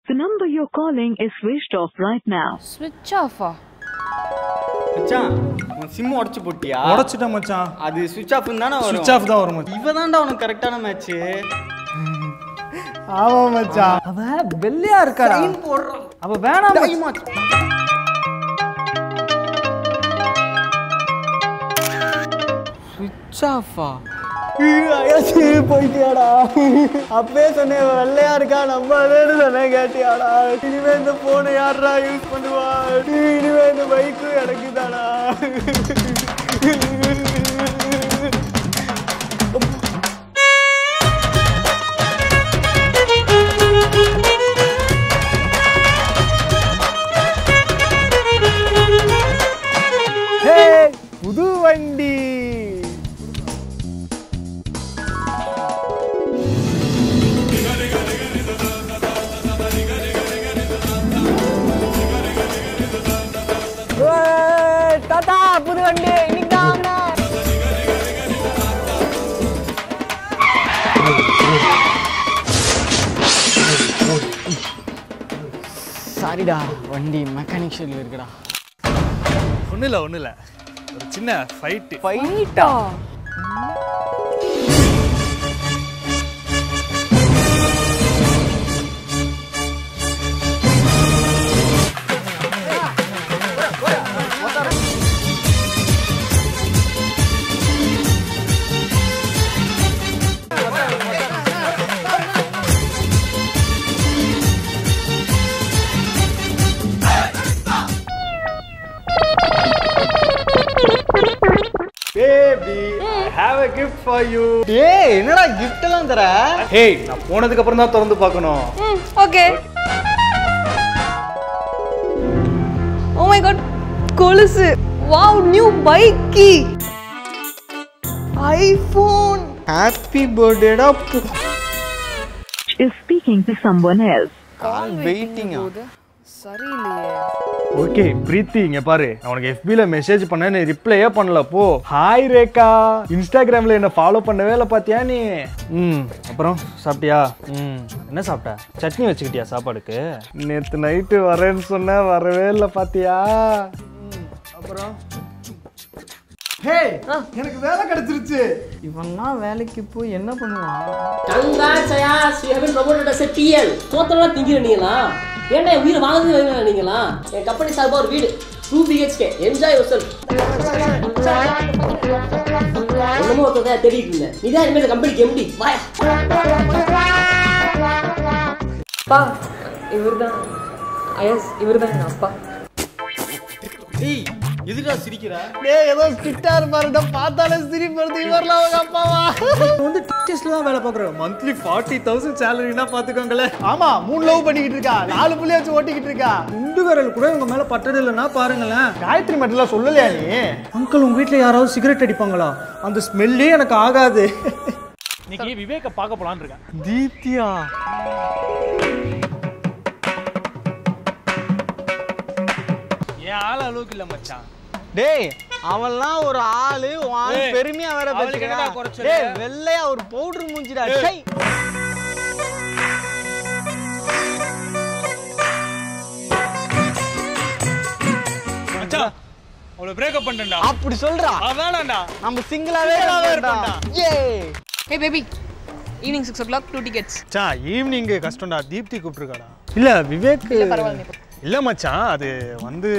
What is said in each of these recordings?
The number you're calling is switched off right now. ஸ்விட்ச் ஆஃபா மச்சான் உன் சிம் உடச்சு போட்டியா உடச்சிட்டேன் மச்சான் அது சுவிட்ச் ஆஃப் தானே வரும் சுவிட்ச் ஆஃப் தான் வரும் மச்சான் இவ தான்டா உனக்கு கரெக்டான மேட்ச் ஆமா மச்சான் அவ வெள்ளையா இருக்காடா அவ வேணாம் சுவிட்ச் ஆஃபா போயிட்டியாடா அப்பவே சொன்னேன் இவன் வெள்ளையா இருக்கா நம்ம அதேன்னு சொன்னேன் கேட்டியாடா இனிமே இந்த போனை யாரா யூஸ் பண்ணுவா இனிமே இந்த பைக்கு எனக்கு தானா புது வண்டி தாத்தா புது வண்டி இன்னைக்கு தான் வாங்கினேன். சாரிடா வண்டி மெக்கானிக் ஷெட்ல இருக்குடா ஒன்றும் இல்லை ஒன்றும் இல்லை ஒரு சின்ன ஃபைட்டு ஃபைட்டா baby have a gift for you டேய் என்னடா gift எல்லாம் தர ஹேய் நான் போனதுக்கு அப்புறம் தான் திறந்து பார்க்கணும் ம் ஓகே ஓ மை காட் கொலுசு wow new bike key iPhone happy பர்த்டேடா Is speaking to someone else. Call waiting சரியில்லையே ஓகே பிரீத்தி இங்க பாரு நான் உனக்கு FB-ல மெசேஜ் பண்ணேன் நீ ரிப்ளையே பண்ணல போ ஹாய் ரேகா இன்ஸ்டாகிராம்ல என்ன ஃபாலோ பண்ணவே இல்லை பாத்தியா நீ ம் அப்புறம் சாப்பிட்டியா ம் என்ன சாப்பிட்ட சட்னி வச்சுக்கிட்டியா சாப்பாடுக்கு நேத்து நைட்டு வரேன்னு சொன்ன வரவே இல்லை பாத்தியா ம், அப்புறம் ஹே எனக்கு வேலை கிடைச்சிருச்சு இவன்லாம் வேலைக்கு போய் என்ன பண்ணுவான் Congrats, Ayas. You have been promoted as a TL. தோத்தலாம் திங்கிறீங்களா ஏன்டா என் வீடு வாங்குறது வைங்க நீங்களா என் கம்பெனி சார்பா ஒரு வீடு two BHK enjoy yourself ஒண்ணுமோ ஒருத்தத தேடிட்டு இருந்தேன் நீதான் இனிமேல் இந்த கம்பெனிக்கு எம்டி வாயா அப்பா இவர்தான் ஐஎஸ் இவர்தான் எங்க அப்பா ஏய் எதுடா சிரிக்கிற டேய் ஏதோ ஸ்ட்ரிக்டா இருப்பாருடா பார்த்தாலே சிரிப்பு வருது இவர்லாம் அவங்க அப்பாவா வந்து டெஸ்ட்ல தான் வேலை பார்க்குறேன் மந்த்லி ஃபார்ட்டி தௌசண்ட் சேலரினா பாத்துக்கோங்களேன் ஆமா மூணு லவ் பண்ணிக்கிட்டு இருக்கா நாலு புள்ளி வச்சு ஓட்டிக்கிட்டு இருக்கா குண்டு விரல் கூட இவங்க மேல பட்டது இல்லைன்னா பாருங்களேன் காயத்ரி மட்டும் சொல்லலையா நீ அங்கிள் உங்க வீட்ல யாராவது சிகரெட் அடிப்பாங்களா அந்த ஸ்மெல்லே எனக்கு ஆகாது இன்னைக்கு விவேக பார்க்க போலான்னு இருக்கேன் தீப்தியா என் ஆள் அளவுக்கு இல்ல மச்சான் டேய் அவன்லாம் ஒரு ஆளு உன் ஆளு ஏய், பெருமையா வேற அவளுக்கு என்னடா பேசுறா குறைச்சலு? டேய் வெள்ளையா ஒரு பவுடர் மூஞ்சிடா டேய் மச்சான் அவளை பிரேக்கப் பண்ணிட்டேன்டா அப்படி சொல்றா அவ வேணாம்டா நம்ம சிங்கிளாவே Single-ஆவே இருப்போம்டா இருப்போம்டா. ஏய் hey baby evening six o'clock two tickets மச்சான் ஈவினிங் கஷ்டம்டா தீப்தி கூப்பிட்டுருக்காடா இல்ல விவேக் பரவாயில்ல இல்ல மச்சான் அது வந்து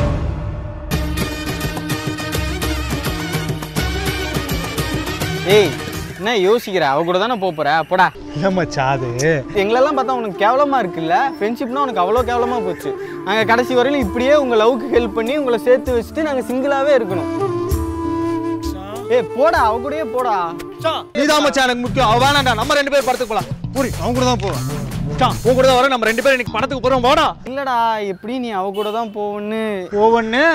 ஏய் என்ன யோசிக்கிற அவ கூட தானே போப் போற போடா இல்ல மச்சான் அது எங்களெல்லாம் பார்த்தா உனக்கு கேவலமா இருக்குல்ல ஃப்ரெண்ட்ஷிப்னா உனக்கு அவ்வளோ கேவலமா போச்சு நாங்க கடைசி வரையிலும் இப்படியே உங்க லவ்க்கு ஹெல்ப் பண்ணி உங்களை சேர்த்து வச்சுட்டு நாங்க சிங்கிளாவே இருக்கணும் ஏய் போடா அவ கூடயே போடா நீதான் மச்சான் எனக்கு முக்கியம் அவ வேணாம்டா நம்ம ரெண்டு பேரும் படத்துக்கு போலாம் பூரி அவன் கூட தான் போவேன் மச்சான் உன் கூட தான் வர நம்ம ரெண்டு பேரும் இன்னைக்கு படத்துக்கு போறோம் போடா இல்லடா எப்படி நீ அவ கூட தான் போவன்னு போவன்னு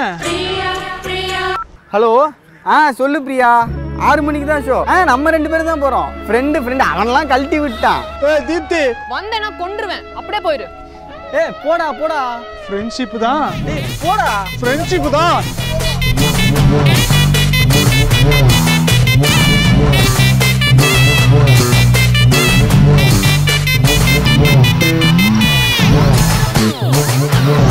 ஹலோ ஆ சொல்லு பிரியா ஆறு மணிக்கு தான் ஷோ ஆ நம்ம ரெண்டு பேரும் தான் போறோம் ஃப்ரெண்டு ஃப்ரெண்டு அவனெல்லாம் கழட்டி விட்டான் ஏய் தீப்தி வந்தேன்னா கொன்றுவேன் அப்படியே போயிரு ஏய் போடா போடா ஃப்ரெண்ட்ஷிப் தான் டேய் போடா ஃப்ரெண்ட்ஷிப் தான் no